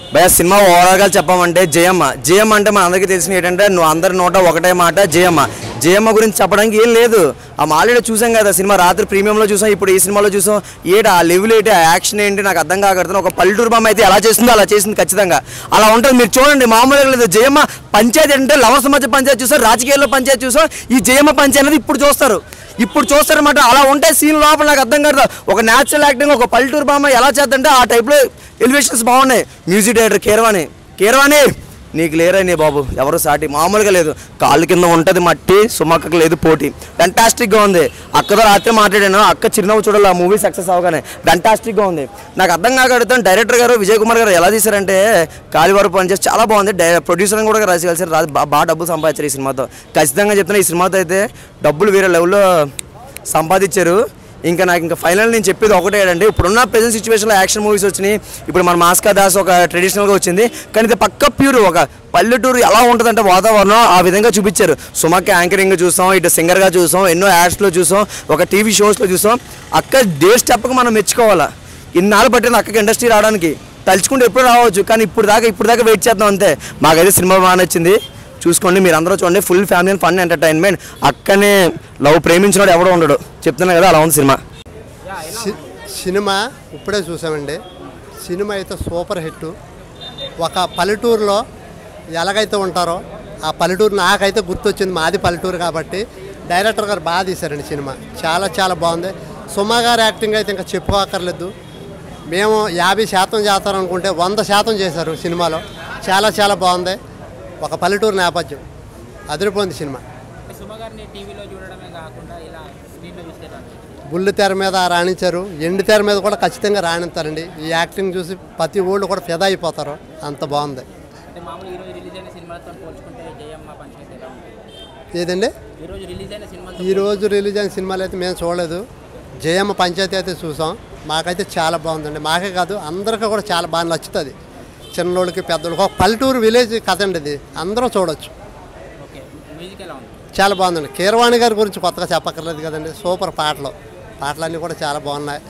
భయ సినిమా ఓవరాల్గా చెప్పామంటే జయమ్మ జయమ్మ అంటే మన అందరికీ తెలిసిన ఏంటంటే నువ్వు అందరి నోట ఒకటే మాట జయమ్మ జయమ్మ గురించి చెప్పడానికి ఏం లేదు ఆ ఆల్రెడీ చూసాం కదా సినిమా రాత్రి ప్రీమియంలో చూసాం ఇప్పుడు ఈ సినిమాలో చూసాం ఏంటి ఆ లెవెల్ ఏంటి ఆ యాక్షన్ ఏంటి నాకు అర్థం కాకడుతుంది ఒక పల్లెటూరు బొమ్మ అయితే ఎలా చేస్తుందో అలా చేసింది ఖచ్చితంగా అలా ఉంటుంది మీరు చూడండి మామూలుగా లేదు జయమ్మ పంచాయతీ అంటే లవర్స్ మధ్య పంచాయతీ చూసాం రాజకీయాల్లో పంచాయతీ చూసాం ఈ జయమ్మ పంచాయతీ అనేది ఇప్పుడు చూస్తారు ఇప్పుడు చూస్తారన్నమాట అలా ఉంటే సీన్ లోపల నాకు అర్థం కాదు ఒక న్యాచురల్ యాక్టింగ్ ఒక పల్లెటూరు బామ్మ ఎలా చేద్దంటే ఆ టైప్లో ఎలివేషన్స్ బాగున్నాయి మ్యూజిక్ డైరెక్టర్ కేరవాణి కేరవాణి నీకు లేరని బాబు ఎవరు సాటి మామూలుగా లేదు కాళ్ళు కింద ఉంటుంది మట్టి సుమక్కకు లేదు పోటీ ఫెంటాస్టిక్గా ఉంది అక్కతో రాత్రి మాట్లాడాను అక్క చిరునవ్వు చూడాలి ఆ మూవీ సక్సెస్ అవగానే ఫెంటాస్టిక్గా ఉంది నాకు అర్థం కాకడుతాను డైరెక్టర్ గారు విజయ్ కుమార్ గారు ఎలా తీశారంటే కాలివారు పనిచేసి చాలా బాగుంది డై ప్రొడ్యూసర్ కూడా రాసి కలిసి రా- బా- బాగా డబ్బులు సంపాదించారు ఈ సినిమాతో ఖచ్చితంగా చెప్తున్నా ఈ సినిమాతో అయితే డబ్బులు వేరే లెవెల్లో సంపాదించారు ఇంకా నాకు ఇంకా ఫైనల్ నేను చెప్పేది ఒకటే అండి ఇప్పుడున్న ప్రెజెంట్ సిచ్యువేషన్లో యాక్షన్ మూవీస్ వచ్చినాయి ఇప్పుడు మన మాస్కా దాస్ ఒక ట్రెడిషనల్గా వచ్చింది కానీ ఇది పక్క ప్యూర్ ఒక పల్లెటూరు ఎలా ఉంటుందంటే వాతావరణం ఆ విధంగా చూపించారు సుమక్క యాంకరింగ్ చూసాం ఇటు సింగర్గా చూసాం ఎన్నో యాడ్స్లో చూసాం ఒక టీవీ షోస్లో చూసాం అక్క డే స్టెప్కి మనం మెచ్చుకోవాలా ఇన్నాళ్ళు పట్టింది అక్కకి ఇండస్ట్రీ రావడానికి తలుచుకుంటే ఎప్పుడు రావచ్చు కానీ ఇప్పుడు దాకా ఇప్పుడు దాకా వెయిట్ చేద్దాం అంతే మాకైతే సినిమా బాగా నచ్చింది చూసుకోండి మీరు అందరూ చూడండి full family and fun entertainment అక్కనే లవ్ ప్రేమించినోడు ఎవడో ఉండడు చెప్తున్నా కదా అలా ఉంది సినిమా సి- సినిమా ఇప్పుడే చూసామండి సినిమా అయితే సూపర్ హిట్ ఒక పల్లెటూరులో ఎలాగైతే ఉంటారో ఆ పల్లెటూరు నాకైతే గుర్తొచ్చింది మాది పల్లెటూరు కాబట్టి డైరెక్టర్ గారు బాగా తీశారండి సినిమా చాలా చాలా బాగుంది సుమా గారి యాక్టింగ్ అయితే ఇంకా చెప్పుకోకర్లేదు మేము యాభై శాతం చేస్తారు అనుకుంటే వంద శాతం చేశారు సినిమాలో చాలా చాలా బాగుంది ఒక పల్లెటూరు నేపథ్యం అదిరిపోయింది సినిమా సుమ గారిని టీవీలో చూడడమే కాకుండా ఇలా స్క్రీన్లో చూస్తే బుల్లి తెర మీద రాణించారు ఎండి తెర మీద కూడా ఖచ్చితంగా రాణిస్తారండి ఈ యాక్టింగ్ చూసి ప్రతి ఊళ్ళు కూడా ఫిదా అయిపోతారు అంత బాగుంది అంటే మామూలు ఈరోజు రిలీజ్ అయిన సినిమాలతో పోల్చుకుంటే జయమ్మ పంచాయతీ ఎలా ఉంది ఏదండి ఈరోజు రిలీజ్ అయిన సినిమాలతో ఈ రోజు రిలీజ్ అయిన సినిమాలు అయితే మేము చూడలేదు జయమ్మ పంచాయతీ అయితే చూసాం మాకైతే చాలా బాగుందండి మాకే కాదు అందరికీ కూడా చాలా బాగా నచ్చుతుంది చిన్నోళ్ళకి పెద్దోళ్ళకి ఒక పల్లెటూరు విలేజ్ కథ అండి ఇది అందరూ చూడొచ్చు ఓకే మ్యూజిక్ ఎలా ఉంది చాలా బాగుందండి కీరవాణి గారి గురించి కొత్తగా చెప్పక్కర్లేదు కదండి సూపర్ పాటలు పాటలన్నీ కూడా చాలా బాగున్నాయి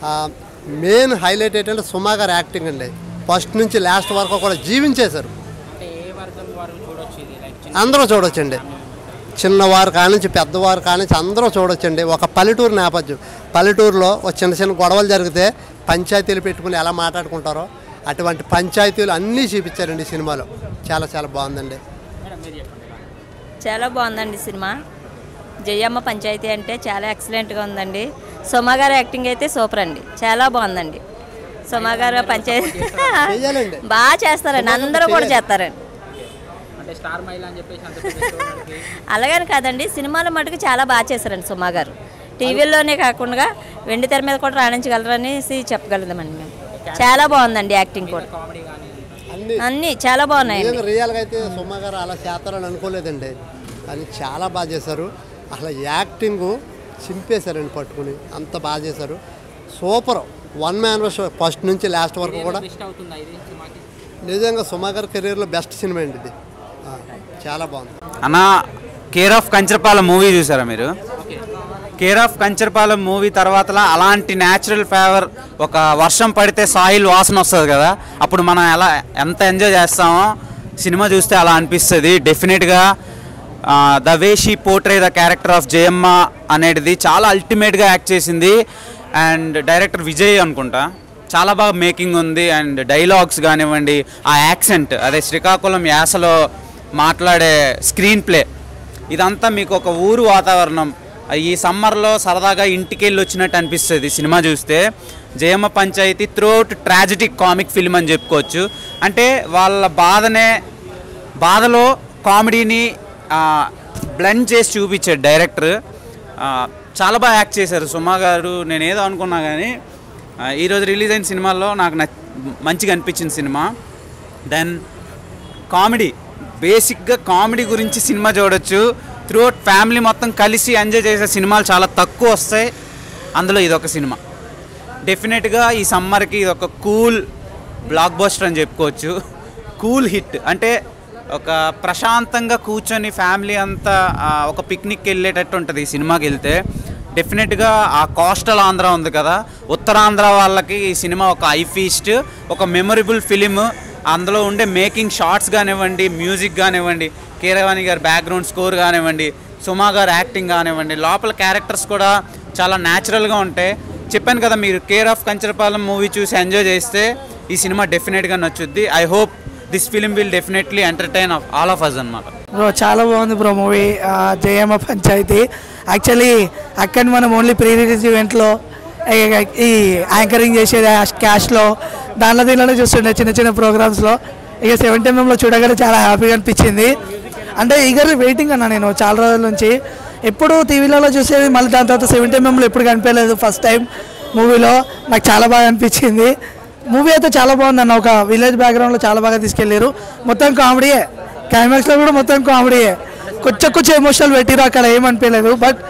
మెయిన్ హైలైట్ ఏంటంటే సుమా గారి యాక్టింగ్ అండి ఫస్ట్ నుంచి లాస్ట్ వరకు కూడా జీవించేశారు అంటే ఏ వర్గం వారు చూడొచ్చు ఇది లైక్ చిన్న అందరూ చూడొచ్చండి చిన్నవారు కానించి పెద్దవారు కానించి అందరూ చూడొచ్చండి ఒక పల్లెటూరు నేపథ్యం పల్లెటూరులో ఒక చిన్న చిన్న గొడవలు జరిగితే పంచాయతీలు పెట్టుకుని ఎలా మాట్లాడుకుంటారో అటువంటి పంచాయతీలు అన్నీ చూపించారండి ఈ సినిమాలో చాలా చాలా బాగుందండి మేడం మీరు చెప్పండి ఇలా. చాలా బాగుందండి సినిమా జయమ్మ పంచాయతీ అంటే చాలా ఎక్సలెంట్గా ఉందండి సుమా గారి యాక్టింగ్ అయితే సూపర్ అండి చాలా బాగుందండి సుమా గారు పంచాయతీ చెయ్యాలండి. బాగా చేస్తారండి సుమా గారు అందరూ కూడా చెయ్యాలి. చేస్తారండి అంటే స్టార్ మహిళ అని చెప్పేసి అంత చూపిస్తున్నోడికి అలాగని కాదండి సినిమాల మటుకు చాలా బాగా చేశారండి సుమా గారు టీవీలోనే కాకుండా వెండి తెర మీద కూడా రాణించగలరనేసి చెప్పగలుగుతామండి మేము చాలా బాగుందండి యాక్టింగ్ కూడా కామెడీ కానీ అన్నీ అన్నీ చాలా బాగున్నాయండి నిజంగా రియల్గా అయితే సుమ గారు అలా చేస్తారని అనుకోలేదండి కానీ చాలా బాగా చేశారు అసలు యాక్టింగ్ చింపేశారండి పట్టుకుని అంత బాగా చేశారు super one man show first నుంచి లాస్ట్ వరకు కూడా ఇష్టం అవుతుందా ఇది సినిమాకి నిజంగా సుమ గారి కెరీర్లో బెస్ట్ సినిమా అండి ఇది ఆ, చాలా బాగుంది అన్న కేర్ ఆఫ్ కంచరపాలెం మూవీ చూసారా మీరు కేర్ ఆఫ్ కంచరపాలెం మూవీ తర్వాత అలాంటి న్యాచురల్ ఫ్లేవర్ ఒక వర్షం పడితే సాయిల్ వాసన వస్తుంది కదా అప్పుడు మనం ఎలా ఎంత ఎంజాయ్ చేస్తామో సినిమా చూస్తే అలా అనిపిస్తుంది డెఫినెట్గా the way she portray the character of Jayamma అనేది చాలా అల్టిమేట్గా యాక్ట్ చేసింది అండ్ డైరెక్టర్ విజయ్ అనుకుంటా చాలా బాగా మేకింగ్ ఉంది అండ్ డైలాగ్స్ కానివ్వండి ఆ యాక్సెంట్ అదే శ్రీకాకుళం యాసలో మాట్లాడే స్క్రీన్ ప్లే ఇదంతా మీకు ఒక ఊరు వాతావరణం ఈ సమ్మర్లో సరదాగా ఇంటికి వెళ్ళి వచ్చినట్టు అనిపిస్తుంది సినిమా చూస్తే Jayamma Panchayathi throughout tragic comic film అని చెప్పుకోవచ్చు అంటే వాళ్ళ బాధనే బాధలో కామెడీని బ్లెండ్ చేసి చూపించాడు డైరెక్టర్ చాలా బాగా యాక్ట్ చేశారు సుమా గారు నేను ఏదో అనుకున్నా కానీ ఆ, ఈరోజు రిలీజ్ అయిన సినిమాల్లో నాకు నచ్ మంచిగా అనిపించింది సినిమా దెన్ కామెడీ బేసిక్గా కామెడీ గురించి సినిమా చూడొచ్చు త్రూఅవుట్ ఫ్యామిలీ మొత్తం కలిసి ఎంజాయ్ చేసే సినిమాలు చాలా తక్కువ వస్తాయి అందులో ఇదొక సినిమా డెఫినెట్గా ఈ సమ్మర్కి ఇది ఒక కూల్ బ్లాక్ బస్టర్ అని చెప్పుకోవచ్చు కూల్ హిట్ అంటే ఒక ప్రశాంతంగా కూర్చొని ఫ్యామిలీ అంతా ఆ, ఒక పిక్నిక్ వెళ్ళేటట్టు ఉంటుంది ఈ సినిమాకి వెళ్తే డెఫినెట్గా ఆ కోస్టల్ ఆంధ్ర ఉంది కదా ఉత్తరాంధ్ర వాళ్ళకి ఈ సినిమా ఒక ఐ ఫీస్ట్ ఒక మెమొరబుల్ ఫిలిం అందులో ఉండే మేకింగ్ షార్ట్స్ కానివ్వండి మ్యూజిక్ కానివ్వండి కీరవాణి గారి బ్యాక్గ్రౌండ్ స్కోర్ కానివ్వండి సుమా గారి యాక్టింగ్ కానివ్వండి లోపల క్యారెక్టర్స్ కూడా చాలా న్యాచురల్గా ఉంటాయి చెప్పాను కదా మీరు కేర్ ఆఫ్ కంచరపాలెం మూవీ చూసి ఎంజాయ్ చేస్తే ఈ సినిమా డెఫినెట్గా నచ్చుద్ది I hope this film will definitely entertain of all of us అనమాట బ్రో చాలా బాగుంది bro movie Jayamma Panchayathi actually అక్కడ మనం ఓన్లీ ప్రీ రిలీజ్ ఈవెంట్లో ఈ యాంకరింగ్ చేసేది క్యాష్లో దానిలో దీనిలోనే చూస్తుండే చిన్న చిన్న ప్రోగ్రామ్స్లో ఇక సెవెంటీ ఎంఎంలో చూడగానే చాలా హ్యాపీగా అనిపించింది అంటే ఈగర్లీ వెయిటింగ్ అన్న నేను చాలా రోజుల నుంచి ఎప్పుడు టీవీలలో చూసేది మళ్ళీ దాని తర్వాత సెవెంటీ ఎంఎంలో ఎప్పుడు కనిపించలేదు ఫస్ట్ టైం మూవీలో నాకు చాలా బాగా అనిపించింది మూవీ అయితే చాలా బాగుంది అన్న ఒక విలేజ్ బ్యాక్గ్రౌండ్లో చాలా బాగా తీసుకెళ్ళారు మొత్తం కామెడీయే క్లైమాక్స్లో కూడా మొత్తం కామెడీయే కొంచెం కొంచెం ఎమోషనల్ పెట్టిరు అక్కడ ఏమనిపించలేదు బట్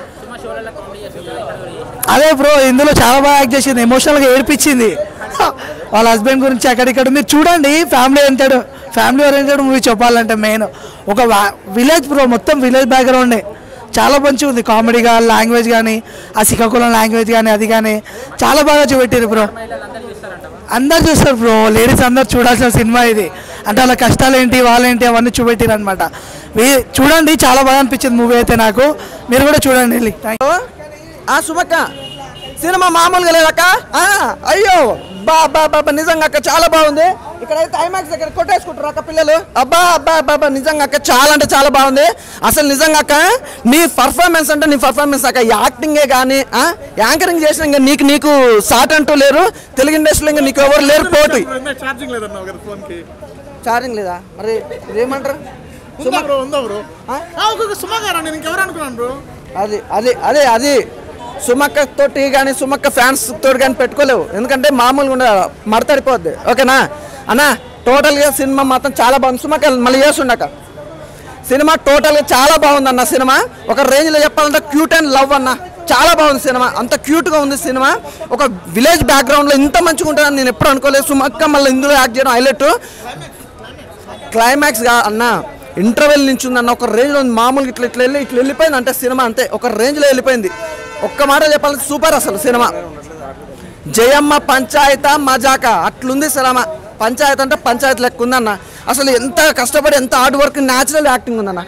అదే బ్రో ఇందులో చాలా బాగా యాక్ట్ చేసింది ఎమోషనల్గా ఏడిపించింది వాళ్ళ హస్బెండ్ గురించి అక్కడిక్కడ మీరు చూడండి family oriented family oriented movie చెప్పాలంటే మెయిన్ ఒక విలేజ్ బ్రో మొత్తం విలేజ్ బ్యాక్గ్రౌండే చాలా మంచిగా ఉంది కామెడీగా లాంగ్వేజ్ కానీ ఆ శ్రీకాకుళం లాంగ్వేజ్ కానీ అది కానీ చాలా బాగా చూపెట్టారు బ్రో అందరు చూస్తారు బ్రో లేడీస్ అందరు చూడాల్సిన సినిమా ఇది అంటే వాళ్ళ కష్టాలు ఏంటి వాళ్ళేంటి అవన్నీ చూపెట్టారు అనమాట చూడండి చాలా బాగా అనిపించింది మూవీ అయితే నాకు మీరు కూడా చూడండి వెళ్ళి థ్యాంక్ ఆ సుమక్క సినిమా మామూలుగా లేదక్క ఆ, అయ్యో బా బా బాబా నిజంగా అక్క చాలా బాగుంది ఇక్కడ ఐమాక్స్ దగ్గర కొట్టేసుకుంటారు అక్క పిల్లలు అబ్బా అబ్బా బాబా నిజంగా అక్క చాలా అంటే చాలా బాగుంది అసలు నిజంగా అక్క నీ పర్ఫార్మెన్స్ అంటే నీ పర్ఫార్మెన్స్ అక్క యాక్టింగే కానీ యాంకరింగ్ చేసిన ఇంకా నీకు నీకు సాట్ అంటూ లేరు తెలుగు ఇండస్ట్రీలో ఇంకా నీకు ఎవరు లేరు పోటీ ఛార్జింగ్ లేదన్నావు కదా ఫోన్ కి చార్జింగ్ లేదా మరి ఏమంటారు ఉందా బ్రో ఉందా బ్రో ఒక్కొక్క సుమాగారా నేను ఇంకెవరు అనుకున్నాను బ్రో అది అది అదే అది సుమక్క తోటి కానీ సుమక్క ఫ్యాన్స్ తోటి కానీ పెట్టుకోలేవు ఎందుకంటే మామూలుగా ఉండే మడతడిపోద్ది ఓకేనా అన్న టోటల్గా సినిమా మాత్రం చాలా బాగుంది సుమక్క మళ్ళీ చేస్తుండక సినిమా టోటల్గా చాలా బాగుంది అన్న సినిమా ఒక రేంజ్లో చెప్పాలంటే క్యూట్ అండ్ లవ్ అన్న చాలా బాగుంది సినిమా అంత క్యూట్గా ఉంది సినిమా ఒక విలేజ్ బ్యాక్గ్రౌండ్లో ఇంత మంచిగా ఉంటుందని నేను ఎప్పుడు అనుకోలేదు సుమక్క మళ్ళీ ఇందులో యాక్ట్ చేయడం హైలైట్ క్లైమాక్స్ గా అన్న ఇంటర్వెల్ నుంచి ఉందన్న ఒక రేంజ్లో ఉంది మామూలుగా ఇట్లా ఇట్లా వెళ్ళి ఇట్లా వెళ్ళిపోయింది అంటే సినిమా అంతే ఒక రేంజ్లో వెళ్ళిపోయింది ఒక్క మాట చెప్పాలంటే సూపర్ అసలు సినిమా జయమ్మ పంచాయత మజాక అట్లుంది సినిమా పంచాయత్ అంటే పంచాయత్ లెక్క ఉందన్న అసలు ఎంత కష్టపడి ఎంత హార్డ్ వర్క్ న్యాచురల్ యాక్టింగ్ ఉందన్న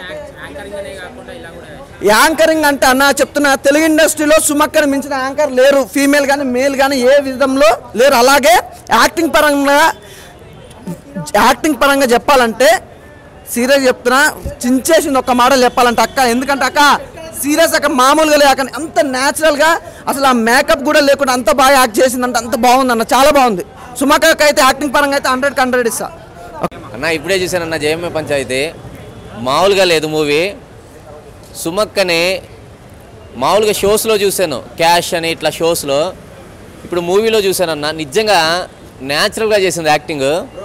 యాంకరింగ్ అంటే అన్న చెప్తున్నా తెలుగు ఇండస్ట్రీలో సుమక్కని మించిన యాంకర్ లేరు ఫీమేల్ కానీ మేల్ కానీ ఏ విధంలో లేరు అలాగే యాక్టింగ్ పరంగా యాక్టింగ్ పరంగా చెప్పాలంటే సీరియస్ చెప్తున్నా చించేసింది ఒక మాటలు చెప్పాలంటే అక్క ఎందుకంటే అక్క సీరియస్ అక్క మామూలుగా లేక అంత న్యాచురల్గా అసలు ఆ మేకప్ కూడా లేకుండా అంత బాగా యాక్ట్ చేసిందంటే అంత బాగుంది అన్న చాలా బాగుంది సుమక్కకి అయితే యాక్టింగ్ పరంగా అయితే హండ్రెడ్ హండ్రెడ్ ఇస్తా అన్న ఇప్పుడే చూశానన్న జయమ్మ పంచాయతీ మామూలుగా లేదు మూవీ సుమక్కని మామూలుగా షోస్లో చూశాను క్యాష్ అని ఇట్లా షోస్లో ఇప్పుడు మూవీలో చూశానన్న నిజంగా న్యాచురల్గా చేసింది యాక్టింగ్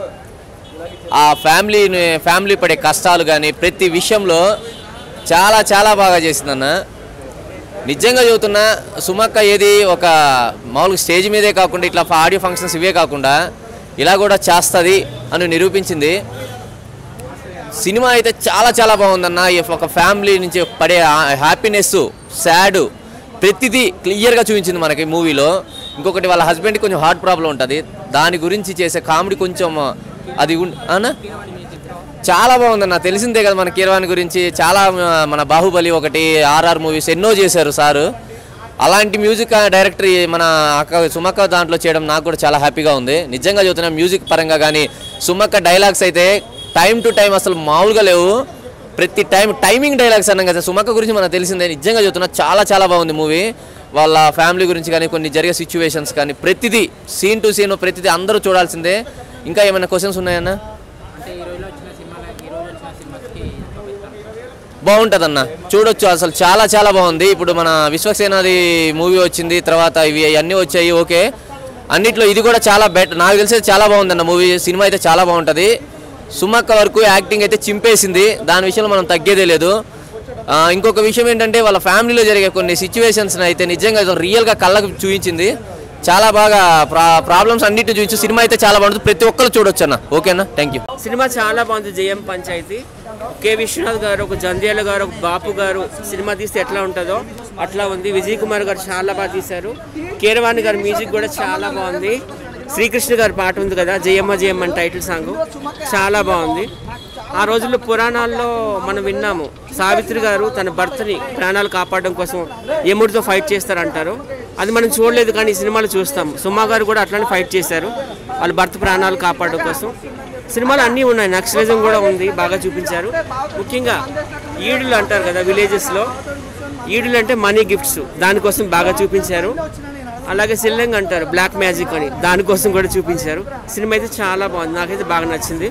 ఆ ఫ్యామిలీని ఫ్యామిలీ పడే కష్టాలు కానీ ప్రతి విషయంలో చాలా చాలా బాగా చేసిందన్న నిజంగా చెబుతున్నా సుమక్క ఏది ఒక మామూలుగా స్టేజ్ మీదే కాకుండా ఇట్లా ఆడియో ఫంక్షన్స్ ఇవే కాకుండా ఇలా కూడా చేస్తుంది అని నిరూపించింది సినిమా అయితే చాలా చాలా బాగుందన్న ఈ ఒక ఫ్యామిలీ నుంచి పడే హ్యాపీనెస్ సాడ్ ప్రతిదీ క్లియర్గా చూపించింది మనకి మూవీలో ఇంకొకటి వాళ్ళ హస్బెండ్కి కొంచెం హార్ట్ ప్రాబ్లం ఉంటుంది దాని గురించి చేసే కామెడీ కొంచెం అది ఉన్- అన్నా చాలా బాగుందన్న తెలిసిందే కదా మన కీరవాణి గురించి చాలా ఆ, మన బాహుబలి ఒకటి ఆర్ఆర్ మూవీస్ ఎన్నో చేశారు సారు అలాంటి మ్యూజిక్ డైరెక్టర్ ఈ మన అక్క సుమక్క దాంట్లో చేయడం నాకు కూడా చాలా హ్యాపీగా ఉంది నిజంగా చెబుతున్నా మ్యూజిక్ పరంగా కానీ సుమక్క డైలాగ్స్ అయితే టైం టు టైం అసలు మామూలుగా లేవు ప్రతి టైం టైమింగ్ డైలాగ్స్ అన్నాం కదా సుమక్క గురించి మనకు తెలిసిందే నిజంగా చెబుతున్నా చాలా చాలా బాగుంది మూవీ వాళ్ళ ఫ్యామిలీ గురించి కానీ కొన్ని జరిగే సిచ్యువేషన్స్ కానీ ప్రతిదీ సీన్ టు సీన్ ప్రతిదీ అందరూ చూడాల్సిందే ఇంకా ఏమైనా క్వశ్చన్స్ ఉన్నాయన్నా అంటే ఈ రోజులో వచ్చిన సినిమాలో ఈ రోజు వచ్చిన సినిమాకి బాగుంటుంది అన్న చూడొచ్చు అసలు చాలా చాలా బాగుంది ఇప్పుడు మన విశ్వసేనాది మూవీ వచ్చింది తర్వాత ఇవి అన్నీ వచ్చాయి ఓకే అన్నిట్లో ఇది కూడా చాలా బెటర్ నాకు తెలిసి చాలా బాగుంది అన్న మూవీ సినిమా అయితే చాలా బాగుంటుంది సుమక్క వరకు యాక్టింగ్ అయితే చింపేసింది దాని విషయంలో మనం తగ్గేదే లేదు ఆ, ఇంకొక విషయం ఏంటంటే వాళ్ళ ఫ్యామిలీలో జరిగే కొన్ని సిచ్యువేషన్స్ అయితే నిజంగా రియల్గా కళ్ళకు చూపించింది చాలా బాగా ప్రా ప్రాబ్లమ్స్ అన్నిటిని చూపించి సినిమా అయితే చాలా బాగుంటుంది ప్రతి ఒక్కరు చూడొచ్చు అన్న ఓకేనా థ్యాంక్ యూ సినిమా చాలా బాగుంది జయం పంచాయతీ కె విశ్వనాథ్ గారు ఒక జంధ్యాల గారు ఒక బాపు గారు సినిమా తీస్తే ఎట్లా ఉంటుందో అట్లా ఉంది విజయ్ కుమార్ గారు చాలా బాగా తీశారు కీరవాణి గారి మ్యూజిక్ కూడా చాలా బాగుంది శ్రీకృష్ణ గారి పాట ఉంది కదా జయమ్మ జయమ్మ అని టైటిల్ సాంగ్ చాలా బాగుంది ఆ రోజుల్లో పురాణాల్లో మనం విన్నాము సావిత్రి గారు తన భర్తని ప్రాణాలు కాపాడడం కోసం యముడితో ఫైట్ చేస్తారంటారు అది మనం చూడలేదు కానీ ఈ సినిమాలో చూస్తాం సుమా గారు కూడా అట్లానే ఫైట్ చేశారు వాళ్ళ భర్త ప్రాణాలు కాపాడడం కోసం సినిమాలు అన్నీ ఉన్నాయి నక్సలిజం కూడా ఉంది బాగా చూపించారు ముఖ్యంగా ఈడులు అంటారు కదా విలేజెస్లో ఈడులు అంటే మనీ గిఫ్ట్స్ దానికోసం బాగా చూపించారు అలాగే సిల్లంగ్ అంటారు బ్లాక్ మ్యాజిక్ అని దానికోసం కూడా చూపించారు సినిమా అయితే చాలా బాగుంది నాకైతే బాగా నచ్చింది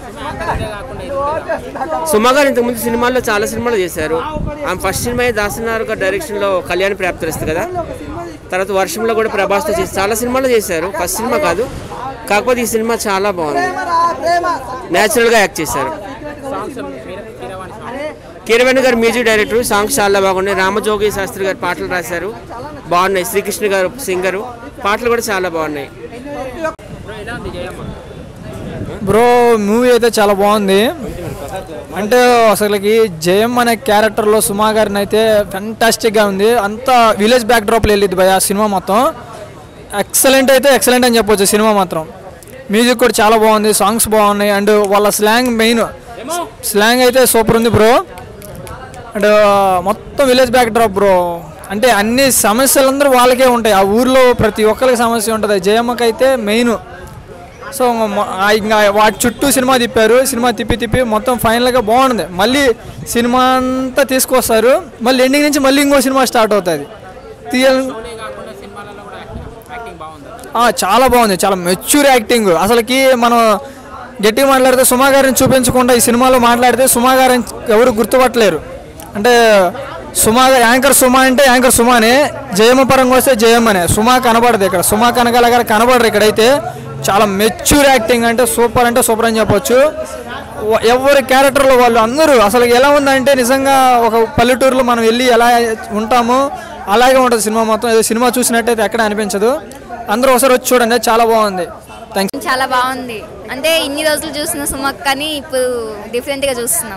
సుమ గారు ఇంతకుముందు సినిమాల్లో చాలా సినిమాలు చేశారు ఆమె ఫస్ట్ సినిమా దాసనారు గారి డైరెక్షన్లో కళ్యాణ్ ప్రాప్తిస్తుంది కదా తర్వాత వర్షంలో కూడా ప్రభాస్తో చేసి చాలా సినిమాలు చేశారు ఫస్ట్ సినిమా కాదు కాకపోతే ఈ సినిమా చాలా బాగుంది న్యాచురల్గా యాక్ట్ చేశారు సాంగ్స్ కీరవాణి సాంగ్ కీరవేణి గారు మ్యూజిక్ డైరెక్టర్ సాంగ్స్ చాలా బాగున్నాయి రామజోగి శాస్త్రి గారు పాటలు రాశారు బాగున్నాయి శ్రీకృష్ణ గారు సింగరు పాటలు కూడా చాలా బాగున్నాయి బ్రో ఎలా ఉంది జయమ్మ బ్రో మూవీ అయితే చాలా బాగుంది అంటే అసలుకి జయం అనే క్యారెక్టర్లో సుమా గారిని అయితే ఫెంటాస్టిక్గా ఉంది అంతా విలేజ్ బ్యాక్ డ్రాప్లో వెళ్ళింది భయ సినిమా మొత్తం ఎక్సలెంట్ అయితే ఎక్సలెంట్ అని చెప్పొచ్చు సినిమా మాత్రం మ్యూజిక్ కూడా చాలా బాగుంది సాంగ్స్ బాగున్నాయి అండ్ వాళ్ళ స్లాంగ్ మెయిన్ స్లాంగ్ అయితే సూపర్ ఉంది బ్రో అండ్ మొత్తం విలేజ్ బ్యాక్ డ్రాప్ బ్రో అంటే అన్ని సమస్యలందరూ వాళ్ళకే ఉంటాయి ఆ ఊర్లో ప్రతి ఒక్కరికి సమస్య ఉంటుంది జయమ్మకి అయితే మెయిన్ సో మొ- ఆ ఇంకా వాటి చుట్టూ సినిమా తిప్పారు సినిమా తిప్పి తిప్పి మొత్తం ఫైనల్గా బాగుంది మళ్ళీ సినిమా అంతా తీసుకొస్తారు మళ్ళీ ఎండింగ్ నుంచి మళ్ళీ ఇంకో సినిమా స్టార్ట్ అవుతుంది తీయాలి కాకుండా సినిమాలలో కూడా యాక్టింగ్ యాక్టింగ్ బాగుంది ఆ, చాలా బాగుంది చాలా మెచ్యూర్ యాక్టింగ్ అసలుకి మనం గట్టిగా మాట్లాడితే సుమా గారిని చూపించకుండా ఈ సినిమాలో మాట్లాడితే సుమా గారిని ఎవరు గుర్తుపట్టలేరు అంటే సుమా గా- యాంకర్ సుమా అంటే యాంకర్ సుమానే జయమ్మ పరంగా వస్తే జయమ్మనే సుమా కనబడదు ఇక్కడ సుమా కనకాల గారు కనబడరు ఇక్కడైతే చాలా మెచ్యూర్ యాక్టింగ్ అంటే సూపర్ అంటే సూపర్ అని చెప్పొచ్చు వ- ఎవరి క్యారెక్టర్లో వాళ్ళు అందరూ అసలు ఎలా ఉందంటే నిజంగా ఒక పల్లెటూరులో మనం వెళ్ళి ఎలా ఉంటామో అలాగే ఉంటుంది సినిమా మొత్తం ఏదో సినిమా చూసినట్టయితే ఎక్కడ అనిపించదు అందరూ ఒకసారి వచ్చి చూడండి చాలా బాగుంది థ్యాంక్స్ చాలా బాగుంది అంటే ఇన్ని రోజులు చూసిన సుమక్ కానీ ఇప్పుడు డిఫరెంట్గా చూస్తున్నాం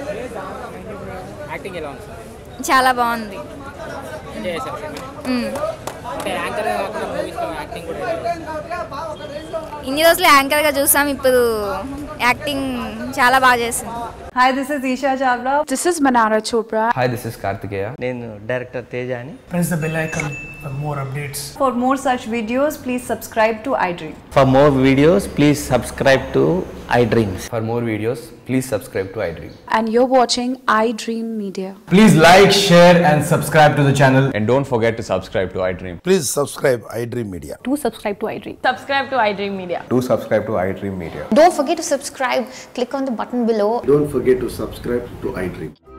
యాక్టింగ్ ఎలా ఉంది సార్ చాలా బాగుంది ఎంజాయ్ చేశారు సినిమా మ్మ్. అంటే యాంకర్ కాకుండా మూవీస్లో యాక్టింగ్ కూడా ఎలా ఉంది? ఇన్ని రోజులు యాంకర్గా చూసాం ఇప్పుడు యాక్టింగ్ చాలా బాగా చేసింది Hi, this is Isha Chavla. This is Manara Chopra. Hi this is Karthikeya నేను డైరెక్టర్ తేజ అని Press the bell icon for more updates. For more such videos, please subscribe to iDream. For more videos please subscribe to iDreams for more videos please subscribe to iDream And you're watching iDream Media. Please like, share, and subscribe to the channel. And don't forget to subscribe to iDream. Please subscribe iDream Media. Do subscribe to iDream. Subscribe to iDream Media. Do subscribe to iDream Media. Don't forget to subscribe. Click on the button below. Don't forget to subscribe to iDream.